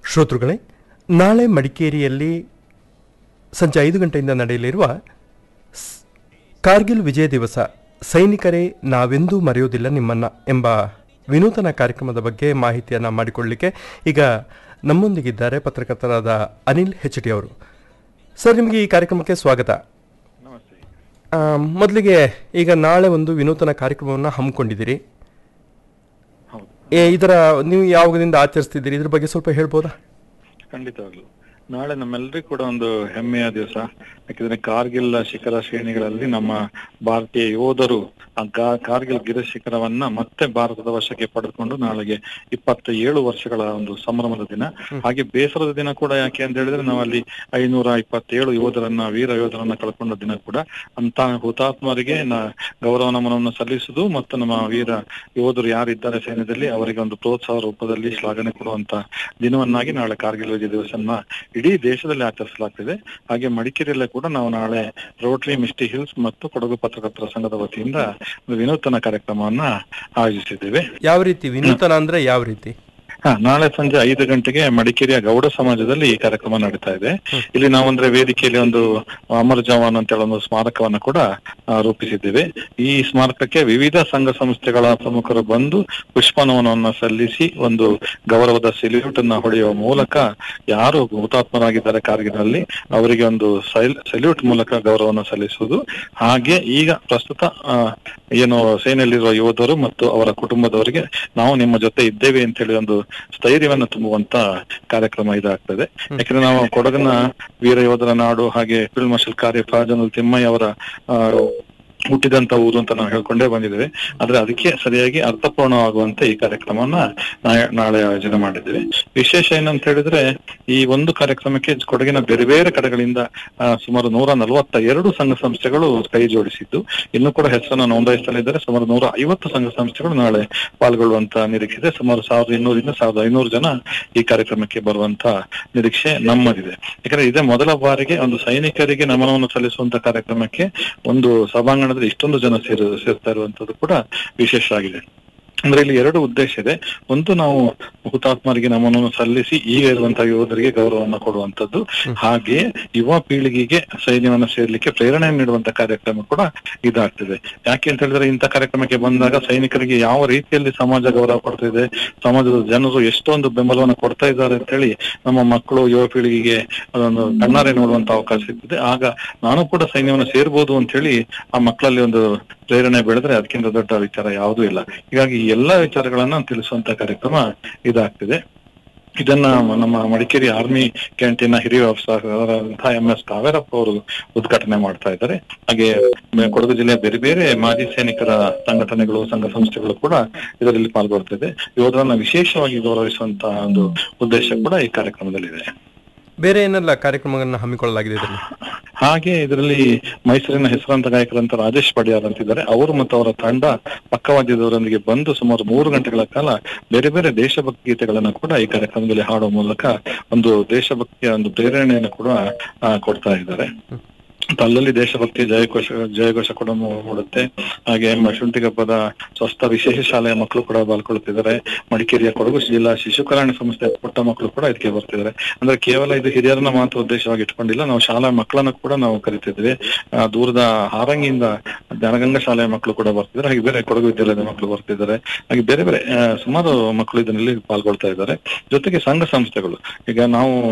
ಶ್ರೋತೃಗಳೇ ನಾಳೆ ಮಡಿಕೇರಿಯಲ್ಲಿ ಸಂಜೆ ಐದು ಗಂಟೆಯಿಂದ ನಡೆಯಲಿರುವ ಸ್- ಕಾರ್ಗಿಲ್ ವಿಜಯ ದಿವಸ ಸೈನಿಕರೇ ನಾವೆಂದೂ ಮರೆಯುವುದಿಲ್ಲ ನಿಮ್ಮನ್ನ ಎಂಬ ವಿನೂತನ ಕಾರ್ಯಕ್ರಮದ ಬಗ್ಗೆ ಮಾಹಿತಿಯನ್ನು ಮಾಡಿಕೊಳ್ಳಲಿಕ್ಕೆ ಈಗ ನಮ್ಮೊಂದಿಗಿದ್ದಾರೆ ಪತ್ರಕರ್ತರಾದ ಅನಿಲ್ ಹೆಚ್ ಡಿ ಅವರು ಸರ್ ನಿಮಗೆ ಈ ಕಾರ್ಯಕ್ರಮಕ್ಕೆ ಸ್ವಾಗತ ನಮಸ್ತೆ ಆ, ಮೊದಲಿಗೆ ಈಗ ನಾಳೆ ಒಂದು ವಿನೂತನ ಕಾರ್ಯಕ್ರಮವನ್ನು ಹಮ್ಮಿಕೊಂಡಿದ್ದೀರಿ ಹೌದು ಏ, ಇದರ ನೀವು ಯಾವಾಗದಿಂದ ಆಚರಿಸ್ತಿದ್ದೀರಿ ಇದ್ರ ಬಗ್ಗೆ ಸ್ವಲ್ಪ ಹೇಳ್ಬೋದಾ ಖಂಡಿತವಾಗ್ಲು ನಾಳೆ ನಮ್ಮೆಲ್ಲರಿಗೂ ಕೂಡ ಒಂದು ಹೆಮ್ಮೆಯ ದಿವಸ ಯಾಕಂದ್ರೆ ಕಾರ್ಗಿಲ್ ಶಿಖರ ಶ್ರೇಣಿಗಳಲ್ಲಿ ನಮ್ಮ ಭಾರತೀಯ ಯೋಧರು ಆ ಗಾ- ಕಾರ್ಗಿಲ್ ಗಿರ ಶಿಖರವನ್ನ ಮತ್ತೆ ಭಾರತದ ವಶಕ್ಕೆ ಪಡೆದುಕೊಂಡು ನಾಳೆಗೆ ಇಪ್ಪತ್ತ ಏಳು ವರ್ಷಗಳ ಒಂದು ಸಂಭ್ರಮದ ದಿನ ಹಾಗೆ ಬೇಸರದ ದಿನ ಕೂಡ ಯಾಕೆ ಅಂತ ಹೇಳಿದ್ರೆ ನಾವಲ್ಲಿ ಐನೂರ ಇಪ್ಪತ್ತೇಳು ಯೋಧರನ್ನ ವೀರ ಯೋಧರನ್ನ ಕಳ್ಕೊಂಡ ದಿನ ಕೂಡ ಅಂತ ಹುತಾತ್ಮರಿಗೆ ನ ಗೌರವ ನಮನವನ್ನು ಸಲ್ಲಿಸುವುದು ಮತ್ತು ನಮ್ಮ ವೀರ ಯೋಧರು ಯಾರಿದ್ದಾರೆ ಸೈನ್ಯದಲ್ಲಿ ಅವರಿಗೆ ಒಂದು ಪ್ರೋತ್ಸಾಹ ರೂಪದಲ್ಲಿ ಶ್ಲಾಘನೆ ಕೊಡುವಂತ ದಿನವನ್ನಾಗಿ ನಾಳೆ ಕಾರ್ಗಿಲ್ ವಿಜಯ ದಿವಸನ್ನ ಇಡೀ ದೇಶದಲ್ಲಿ ಆಚರಿಸಲಾಗ್ತಿದೆ ಹಾಗೆ ಮಡಿಕೇರಿಯಲ್ಲೇ ಕೂಡ ನಾವು ನಾಳೆ ರೋಟರಿ ಮಿಸ್ಟಿ ಹಿಲ್ಸ್ ಮತ್ತು ಕೊಡಗು ಪತ್ರಕರ್ತರ ಸಂಘದ ವತಿಯಿಂದ ಒಂದು ವಿನೂತನ ಕಾರ್ಯಕ್ರಮವನ್ನ ಆಯೋಜಿಸಿದ್ದೇವೆ ಯಾವ ರೀತಿ ವಿನೂತನ ಅಂದ್ರೆ ಯಾವ ರೀತಿ ಹಾ ನಾಳೆ ಸಂಜೆ ಐದು ಗಂಟೆಗೆ ಮಡಿಕೇರಿಯ ಗೌಡ ಸಮಾಜದಲ್ಲಿ ಈ ಕಾರ್ಯಕ್ರಮ ನಡೀತಾ ಇದೆ ಇಲ್ಲಿ ನಾವಂದ್ರೆ ವೇದಿಕೆಯಲ್ಲಿ ಒಂದು ಅಮರ ಜವಾನ್ ಅಂತ ಹೇಳೋ ಒಂದು ಸ್ಮಾರಕವನ್ನ ಕೂಡ ಆ, ರೂಪಿಸಿದ್ದೇವೆ ಈ ಸ್ಮಾರಕಕ್ಕೆ ವಿವಿಧ ಸಂಘ ಸಂಸ್ಥೆಗಳ ಪ್ರಮುಖರು ಬಂದು ಪುಷ್ಪನವನವನ್ನ ಸಲ್ಲಿಸಿ ಒಂದು ಗೌರವದ ಸೆಲ್ಯೂಟ್ ಅನ್ನ ಹೊಡೆಯುವ ಮೂಲಕ ಯಾರು ಹುತಾತ್ಮರಾಗಿದ್ದಾರೆ ಕಾರ್ಗಿಲ್ನಲ್ಲಿ ಅವರಿಗೆ ಒಂದು ಸೆಲ್ಯೂಟ್ ಮೂಲಕ ಗೌರವವನ್ನು ಸಲ್ಲಿಸುವುದು ಹಾಗೆ ಈಗ ಪ್ರಸ್ತುತ ಆ, ಏನು ಸೇನೆಯಲ್ಲಿರುವ ಯೋಧರು ಮತ್ತು ಅವರ ಕುಟುಂಬದವರಿಗೆ ನಾವು ನಿಮ್ಮ ಜೊತೆ ಇದ್ದೇವೆ ಅಂತ ಹೇಳಿ ಒಂದು ಸ್ಥೈರ್ಯವನ್ನ ತುಂಬುವಂತ ಕಾರ್ಯಕ್ರಮ ಇದಾಗ್ತದೆ ಯಾಕಂದ್ರೆ ನಾವು ಕೊಡಗಿನ ವೀರ ಯೋಧರ ನಾಡು ಹಾಗೆ ಫೀಲ್ಡ್ ಮಾರ್ಷಲ್ ಕಾರ್ಯ ಫಾಜನುಲ್ ತಿಮ್ಮಯ್ಯ ಅವರ ಆ, ಹುಟ್ಟಿದಂತ ಊರು ಅಂತ ನಾವು ಹೇಳ್ಕೊಂಡೇ ಬಂದಿದ್ದೇವೆ ಆದ್ರೆ ಅದಕ್ಕೆ ಸರಿಯಾಗಿ ಅರ್ಥಪೂರ್ಣವಾಗುವಂತೆ ಈ ಕಾರ್ಯಕ್ರಮವನ್ನ ನಾ- ನಾಳೆ ಆಯೋಜನೆ ಮಾಡಿದ್ದೇವೆ ವಿಶೇಷ ಏನಂತ ಹೇಳಿದ್ರೆ ಈ ಒಂದು ಕಾರ್ಯಕ್ರಮಕ್ಕೆ ಕೊಡಗಿನ ಬೇರೆ ಬೇರೆ ಕಡೆಗಳಿಂದ ಆ, ಸುಮಾರು ನೂರ ನಲವತ್ತ ಎರಡು ಸಂಘ ಸಂಸ್ಥೆಗಳು ಕೈ ಜೋಡಿಸಿದ್ದು ಇನ್ನು ಕೂಡ ಹೆಸರನ್ನ ನೋಂದಾಯಿಸಲಿದ್ದಾರೆ ಸುಮಾರು ನೂರ ಐವತ್ತು ಸಂಘ ಸಂಸ್ಥೆಗಳು ನಾಳೆ ಪಾಲ್ಗೊಳ್ಳುವಂತ ನಿರೀಕ್ಷೆ ಇದೆ ಸುಮಾರು ಸಾವಿರದ ಇನ್ನೂರಿಂದ ಸಾವಿರದ ಐನೂರು ಜನ ಈ ಕಾರ್ಯಕ್ರಮಕ್ಕೆ ಬರುವಂತ ನಿರೀಕ್ಷೆ ನಮ್ಮದಿದೆ ಯಾಕಂದ್ರೆ ಇದೇ ಮೊದಲ ಬಾರಿಗೆ ಒಂದು ಸೈನಿಕರಿಗೆ ನಮನವನ್ನು ಸಲ್ಲಿಸುವಂತ ಕಾರ್ಯಕ್ರಮಕ್ಕೆ ಒಂದು ಸಭಾಂಗಣದಲ್ಲಿ ಇಷ್ಟೊಂದು ಜನ ಸೇರು ಸೇರ್ತಾ ಇರುವಂತದ್ದು ಕೂಡ ವಿಶೇಷ ಆಗಿದೆ ಅಂದ್ರೆ ಇಲ್ಲಿ ಎರಡು ಉದ್ದೇಶ ಇದೆ ಒಂದು ನಾವು ಹುತಾತ್ಮರಿಗೆ ನಮನವನ್ನು ಸಲ್ಲಿಸಿ ಈಗ ಇರುವಂತಹ ಯೋಧರಿಗೆ ಗೌರವವನ್ನು ಕೊಡುವಂತದ್ದು ಹಾಗೆ ಯುವ ಪೀಳಿಗೆಗೆ ಸೈನ್ಯವನ್ನ ಸೇರ್ಲಿಕ್ಕೆ ಪ್ರೇರಣೆ ನೀಡುವಂತ ಕಾರ್ಯಕ್ರಮ ಕೂಡ ಇದಾಗ್ತದೆ ಯಾಕೆ ಅಂತ ಹೇಳಿದ್ರೆ ಇಂಥ ಕಾರ್ಯಕ್ರಮಕ್ಕೆ ಬಂದಾಗ ಸೈನಿಕರಿಗೆ ಯಾವ ರೀತಿಯಲ್ಲಿ ಸಮಾಜ ಗೌರವ ಕೊಡ್ತಿದೆ ಸಮಾಜದ ಜನರು ಎಷ್ಟೊಂದು ಬೆಂಬಲವನ್ನು ಕೊಡ್ತಾ ಇದ್ದಾರೆ ಅಂತ ಹೇಳಿ ನಮ್ಮ ಮಕ್ಕಳು ಯುವ ಪೀಳಿಗೆಗೆ ಅದೊಂದು ಕಣ್ಣಾರೆ ನೋಡುವಂತ ಅವಕಾಶ ಸಿಗ್ತದೆ ಆಗ ನಾನು ಕೂಡ ಸೈನ್ಯವನ್ನು ಸೇರ್ಬೋದು ಅಂತ ಹೇಳಿ ಆ ಮಕ್ಕಳಲ್ಲಿ ಒಂದು ಪ್ರೇರಣೆ ಬೆಳೆದ್ರೆ ಅದಕ್ಕಿಂತ ದೊಡ್ಡ ವಿಚಾರ ಯಾವುದೂ ಇಲ್ಲ ಹೀಗಾಗಿ ಈ ಎಲ್ಲಾ ವಿಚಾರಗಳನ್ನ ತಿಳಿಸುವಂತ ಕಾರ್ಯಕ್ರಮ ಇದಾಗ್ತಿದೆ ಇದನ್ನ ನಮ್ಮ ಮಡಿಕೇರಿ ಆರ್ಮಿ ಕ್ಯಾಂಟೀನ್ ಹಿರಿಯ ವ್ಯವಸ್ಥಾಪಕರಾದಂತಹ ಎಂ ಎಸ್ ಕಾವೇರಪ್ಪ ಅವರು ಉದ್ಘಾಟನೆ ಮಾಡ್ತಾ ಇದ್ದಾರೆ ಹಾಗೆ ಮ- ಕೊಡಗು ಜಿಲ್ಲೆಯ ಬೇರೆ ಬೇರೆ ಮಾಜಿ ಸೈನಿಕರ ಸಂಘಟನೆಗಳು ಸಂಘ ಸಂಸ್ಥೆಗಳು ಕೂಡ ಇದರಲ್ಲಿ ಪಾಲ್ಗೊಳ್ತಿದೆ ಯೋಧರನ್ನ ವಿಶೇಷವಾಗಿ ಗೌರವಿಸುವಂತ ಒಂದು ಉದ್ದೇಶ ಕೂಡ ಈ ಕಾರ್ಯಕ್ರಮದಲ್ಲಿದೆ ಬೇರೆ ಏನೆಲ್ಲ ಕಾರ್ಯಕ್ರಮಗಳನ್ನ ಹಮ್ಮಿಕೊಳ್ಳಲಾಗಿದೆ ಇದರಲ್ಲಿ ಹಾಗೆ ಇದರಲ್ಲಿ ಮೈಸೂರಿನ ಹೆಸರಾಂತ ಗಾಯಕರಂತ ರಾಜೇಶ್ ಪಡಿಯಾರ್ ಅಂತಿದ್ದಾರೆ ಅವರು ಮತ್ತು ಅವರ ತಂಡ ಪಕ್ಕವಾದ್ಯದವರೊಂದಿಗೆ ಬಂದು ಸುಮಾರು ಮೂರು ಗಂಟೆಗಳ ಕಾಲ ಬೇರೆ ಬೇರೆ ದೇಶಭಕ್ತಿ ಗೀತೆಗಳನ್ನ ಕೂಡ ಈ ಕಾರ್ಯಕ್ರಮದಲ್ಲಿ ಹಾಡುವ ಮೂಲಕ ಒಂದು ದೇಶಭಕ್ತಿಯ ಒಂದು ಪ್ರೇರಣೆಯನ್ನು ಕೂಡ ಆ, ಕೊಡ್ತಾ ಇದ್ದಾರೆ ಮತ್ತು ಅಲ್ಲಲ್ಲಿ ದೇಶಭಕ್ತಿ ಜಯಘೋಷ ಜಯಘೋಷ ಕೂಡ ಮೂ- ಮೂಡುತ್ತೆ ಹಾಗೆ ಮ- ಶುಂಠಿಗಪ್ಪದ ಸ್ವಸ್ಥ ವಿಶೇಷ ಶಾಲೆಯ ಮಕ್ಕಳು ಕೂಡ ಪಾಲ್ಗೊಳ್ತಿದ್ದಾರೆ ಮಡಿಕೇರಿಯ ಕೊಡಗು ಜಿಲ್ಲಾ ಶಿಶು ಕಲ್ಯಾಣ ಸಂಸ್ಥೆಯ ಪುಟ್ಟ ಮಕ್ಕಳು ಕೂಡ ಇದಕ್ಕೆ ಬರ್ತಿದ್ದಾರೆ ಅಂದ್ರೆ ಕೇವಲ ಇದು ಹಿರಿಯರನ್ನ ಮಾತ್ರ ಉದ್ದೇಶವಾಗಿ ಇಟ್ಕೊಂಡಿಲ್ಲ ನಾವು ಶಾಲಾ ಮಕ್ಕಳನ್ನ ಕೂಡ ನಾವು ಕರಿತಿದ್ವಿ ಆ, ದೂರದ ಹಾರಂಗಿಯಿಂದ ಜ್ಞಾನಗಂಗಾ ಶಾಲೆಯ ಮಕ್ಕಳು ಕೂಡ ಬರ್ತಿದ್ದಾರೆ ಹಾಗೆ ಬೇರೆ ಕೊಡಗು ವಿದ್ಯಾಲಯದ ಮಕ್ಕಳು ಬರ್ತಿದ್ದಾರೆ ಹಾಗೆ ಬೇರೆ ಬೇರೆ ಆ, ಸುಮಾರು ಮಕ್ಕಳು ಇದರಲ್ಲಿ ಪಾಲ್ಗೊಳ್ತಾ ಇದ್ದಾರೆ ಜೊತೆಗೆ ಸಂಘ ಸಂಸ್ಥೆಗಳು ಈಗ ನಾವು